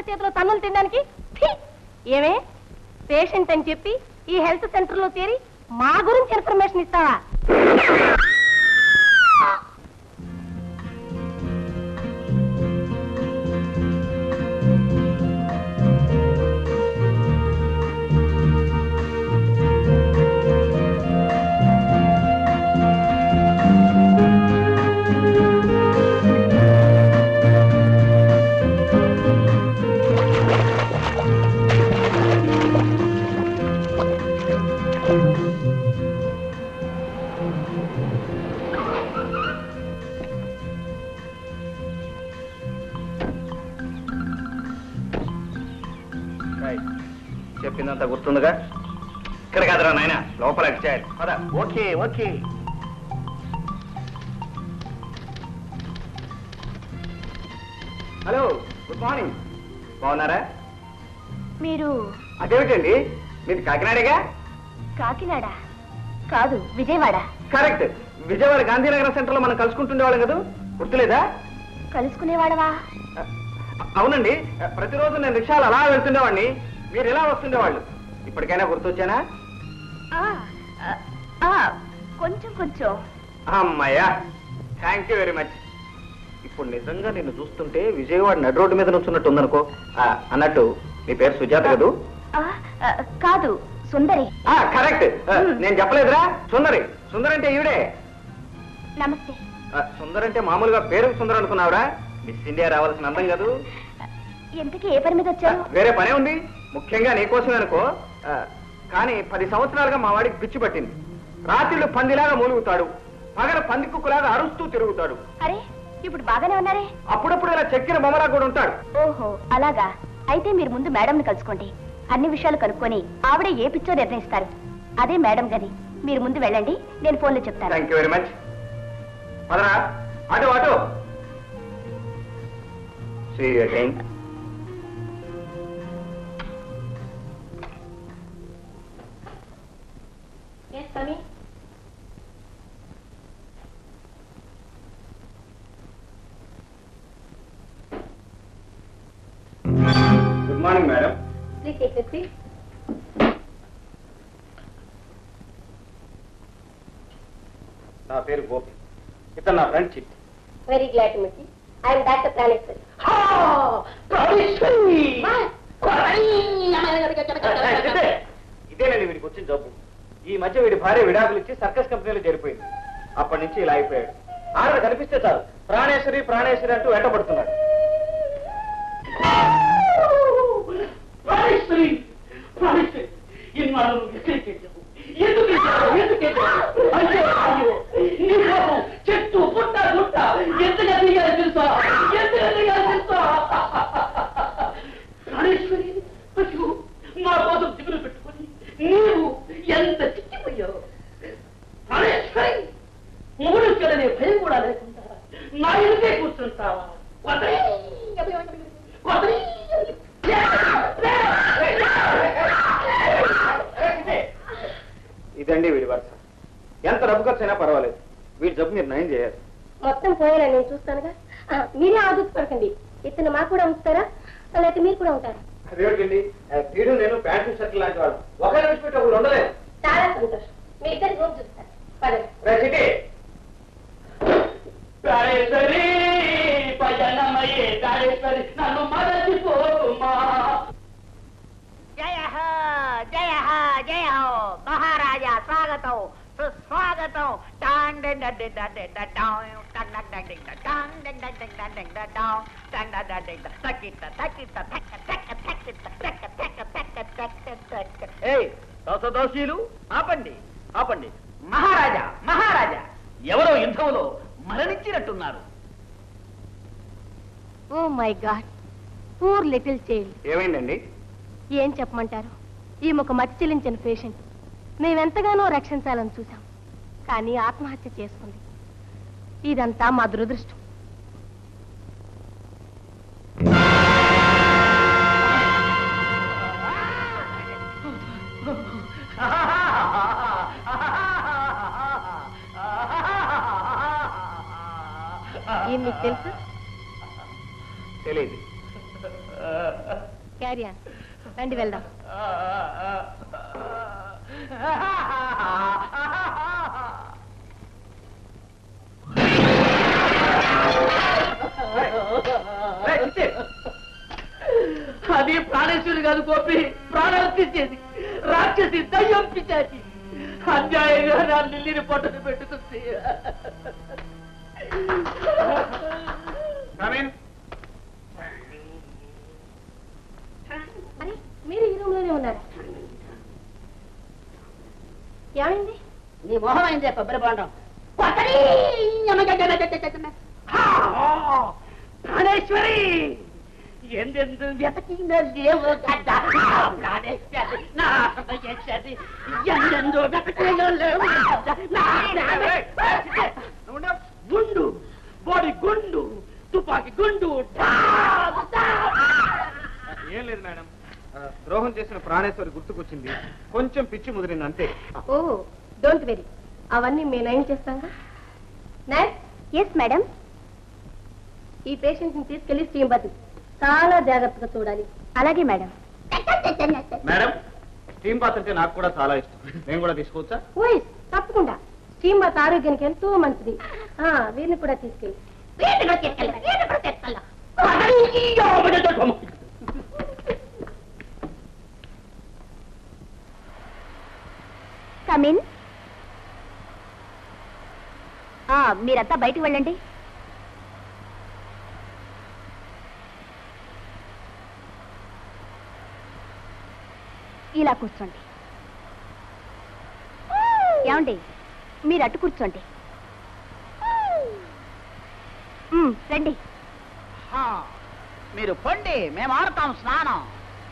చేతిలో తన్నులు తినడానికి ఛీ! ఏమే పేషెంట్ అని చెప్పి ఈ హెల్త్ సెంటర్ లో చేరి మా గురించి ఇన్ఫర్మేషన్ ఇస్తావా చెప్పిందంతా గుర్తుందిగా ఇక్కడ కాదురా నాయన లోపలికి చేయాలి పద okay okay hello good morning బాగున్నారా మీరు అదేమిటండి మీది కాకినాడేగా కాకినాడ కాదు విజయవాడ కరెక్ట్ విజయవాడ గాంధీనగర్ సెంటర్ లో మనం కలుసుకుంటుండేవాళ్ళం కదా గుర్తులేదా కలుసుకునేవాడవా అవునండి ప్రతిరోజు నేను రిక్షాలు అలా వెళ్తుండేవాడిని మీరు ఇలా వస్తుండేవాళ్ళు ఇప్పటికైనా గుర్తొచ్చానా ఆ, ఆ, ఆ, కొంచెం కొంచెం అమ్మాయ్యా థ్యాంక్ యూ వెరీ మచ్ ఇప్పుడు నిజంగా నిన్ను చూస్తుంటే విజయవాడ నడి రోడ్డు మీద నుంచున్నట్టు ఉందనుకో ఆ, అన్నట్టు నీ పేరు సుజాత కదూ ఆ, ఆ, కాదు సుందరి ఆ, కరెక్ట్ ఆ, నేను చెప్పలేదురా సుందరి సుందర్ అంటే ఈవిడే నమస్తే ఆ, సుందర్ అంటే మామూలుగా పేరు సుందర్ అనుకున్నావురా మిస్ ఇండియా రావాల్సిన అందం కాదు ఎంతకీ ఏ పని మీద ఆ, వచ్చారు వేరే పనే ఉంది ముఖ్యంగా నీకోసమే అనుకో ఆ, కానీ పది సంవత్సరాలుగా మా వాడికి పిచ్చి పట్టింది రాత్రిళ్ళు పందిలాగా మూలుగుతాడు పగల పంది కుక్కలాగా అరుస్తూ తిరుగుతాడు అరే ఇప్పుడు బాగానే ఉన్నారే అప్పుడప్పుడు ఇలా చెక్కిన బొమ్మలా కూడా ఉంటాడు ఓహో అలాగా అయితే మీరు ముందు మేడంని కలుసుకోండి అన్ని విషయాలు కనుక్కొని ఆవిడే ఏ పిచ్చో నిర్ణయిస్తారు అదే మేడం గది మీరు ముందు వెళ్ళండి నేను ఫోన్లో చెప్తాను థ్యాంక్ యూ వెరీ మచ్ పదరా అటు అటు See you again. Good morning madam నా పేరు గోపి ఇతను నా friend Chitti very glad to meet I'm doctor Praneshwari ఇదేనండి వీడికి వచ్చిన జబ్బు ఈ మధ్య వీడి భార్య విడాకులు ఇచ్చి సర్కస్ కంపెనీలో చేరిపోయింది అప్పటి నుంచి ఇలా అయిపోయాడు ఆవిడ కనిపిస్తే చాలు ప్రాణేశ్వరి ప్రాణేశ్వరి అంటూ వెంటబడుతున్నాడు ప్రాణేశ్వరి ప్రాణేశ్వరి ఇన్నాళ్ళు నువ్వు ఎక్కడికి వెళ్ళావు ఎందుకు వెళ్ళావు? ఎందుకు వెళ్ళావు? అయ్యో అయ్యో నీ కోపం చెట్టు పుట్ట గుట్ట ఎంతగా దిగాలి తెలుసా ఎంతగా దిగాలి తెలుసా ప్రాణేశ్వరి అయ్యో నా కోసం దిగులు పెట్టుకొని నీవు ఎంత చిక్కిపోయావు ప్రాణేశ్వరి మూడు పిల్లనే భయం కూడా లేకుండా నా ఇంటికే కూర్చుంటావా కొదరీ! కొదరీ! ఇదండి వీడి వరుస ఎంత డబ్బు ఖర్చు అయినా పర్వాలేదు వీడి జబ్బు మీరు నయం చేయాలి మొత్తం పోయేలా నేను చూస్తానుగా ఆ, మీరే ఆదుకోపడకండి ఇతను మాకు కూడా ఉంచుతారా లేకపోతే మీరు కూడా ఉంటారా అదేమిటండి వీడు నేను ప్యాంటు షర్ట్ లాంటి వాడు ఒకరి నుంచి పెట్టి ఒకరు ఉండలేదు చాలా సంతోషం మీ ఇద్దరు రూమ్ చూస్తారు పదండి రే చిట్టి ప్రాణేశ్వరి పయనమయ్యే ప్రాణేశ్వరి నన్ను మరచిపోమా జయ హో జయ హో జయ హో మహారాజా స్వాగతం సుస్వాగతం టాన్ డిండ డిండ డిండ డాం టన్ డన్ డన్ డిండ టాన్ డిండ డిండ డిండ డాం టన్ డన్ డన్ డిండ తక్కిట తక్కిట తక్క తక్క తక్కిట తక్క తక్క తక్క తక్క తక్క ఏయ్ దోసదోషీలు ఆపండి ఆపండి మహారాజా మహారాజా ఎవరో యుద్ధంలో మరణించినట్టున్నారు oh my God poor little child ఏమైందండి ఏం చెప్పమంటారు ఈ ఒక మతి చెల్లించిన పేషెంట్ మేమెంతగానో రక్షించాలని చూసాం కానీ ఆత్మహత్య చేసుకుంది ఇదంతా మా దురదృష్టం ఏం మీకు తెలుసు తెలియదు క్యారియర్ రండి వెళ్దాం రేయ్, చిట్టి. అది ప్రాణేశ్వరి కాదు గోపి ప్రాణాలు తీసేది రాక్షసి దయ్యం పిచ్చాచి అన్యాయంగా నా లిల్లిని పొట్టను పెట్టుకుంది Come in. అరే మీరు ఈ రూమ్ లోనే ఉన్నారు ఏమైంది నీ మొహం అయిందే కొబ్బరి బాండం కొట్టడి ప్రాణేశ్వరి ఎందెందు వెతకిన లేవు గడ్డ ప్రాణేశ్వరి నా చేసేది ఎందెందు వెతకిన లేవు గడ్డ నా నువ్వు ఉండు. గుండు బాడీ గుండు తుపాకి గుండు ఠామ్, ఠామ్. ఏం లేదు మేడం ఆ, ద్రోహం చేసిన ప్రాణేశ్వరి గుర్తుకొచ్చింది కొంచెం పిచ్చి ముదిరింది అంతే ఓ డోంట్ వెరీ అవన్నీ మేము నయం చేస్తాం నైట్ ఎస్ మేడం ఈ పేషెంట్ ని తీసుకెళ్లి స్టీమ్ బతి చాలా జాగ్రత్తగా చూడాలి అలాగే మేడం మేడం స్టీమ్ బాత్ అంటే నాకు కూడా చాలా ఇష్టం నేను కూడా తీసుకోవచ్చా ఓయ్ తప్పకుండా స్టీమ్ బాత్ ఆరోగ్యానికి ఎంతో మంచిది ఆ వీరిని కూడా తీసుకెళ్ళి వీటిలో తీసుకెళ్ళి వీటిలో తీసుకెళ్ళి కమిన్ మీరంతా బయటికి వెళ్ళండి ఇలా కూర్చోండి ఏమండి మీరు అటు కూర్చోండి మ్, రండి ఆ, మీరు పొండి మేము ఆడతాం స్నానం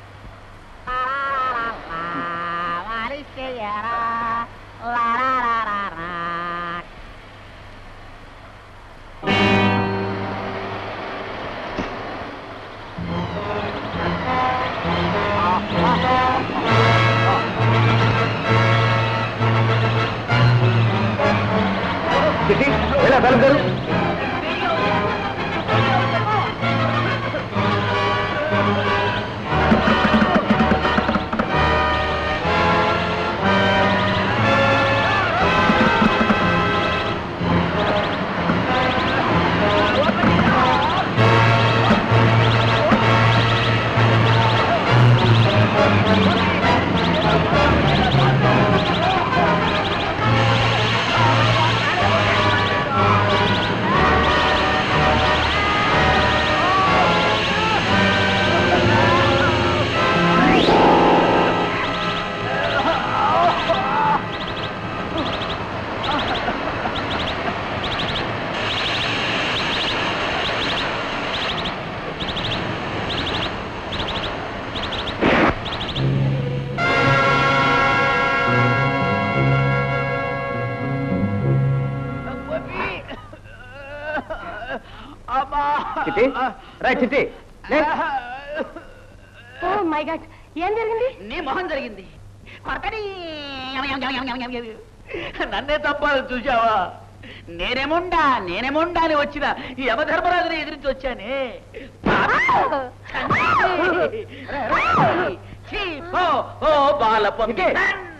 చిట్టి ఎలా బయలుదేరు చిట్టి రా చిట్టి లే. ఓ మై గాడ్ ఏం జరిగింది నీ మొహం జరిగింది కొరకని నన్నే తప్పాలని చూసావా నేనేముండా నేనేముండా అని వచ్చిన ఈ యమధర్మరాజుని ఎదిరించి వచ్చానే ఛీ, పో, ఓ బాలపంపి ఇదే.